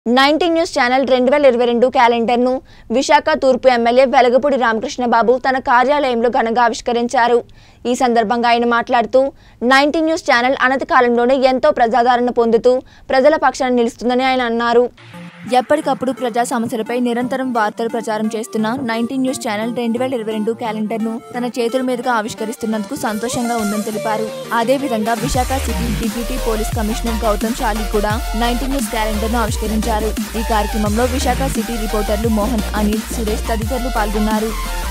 nineteen news channel రెండు వేల ఇరవై రెండు క్యాలెండర్ను విశాఖ తూర్పు ఎమ్మెల్యే వెలగపూడి రామకృష్ణబాబు తన కార్యాలయంలో ఘనంగా ఆవిష్కరించారు ఈ సందర్భంగా ఆయన మాట్లాడుతూ నైన్టీన్ న్యూస్ ఛానల్ అనతి కాలంలోనే ఎంతో ప్రజాదరణ పొందుతూ ప్రజల పక్షాన నిలుస్తుందని ఆయన అన్నారు ఎప్పటికప్పుడు ప్రజా సమస్యలపై నిరంతరం వార్తలు ప్రచారం చేస్తున్న నైన్టీన్ న్యూస్ ఛానల్ రెండు వేల ఇరవై రెండు క్యాలెండర్ను తన చేతుల మీదుగా ఆవిష్కరిస్తున్నందుకు సంతోషంగా ఉందని తెలిపారు అదేవిధంగా Visakha city deputy police commissioner Gautam Shali కూడా నైన్టీన్ న్యూస్ క్యాలెండర్ను ఆవిష్కరించారు ఈ కార్యక్రమంలో విశాఖ సిటీ రిపోర్టర్లు మోహన్ అనిల్ సురేష్ తదితరులు పాల్గొన్నారు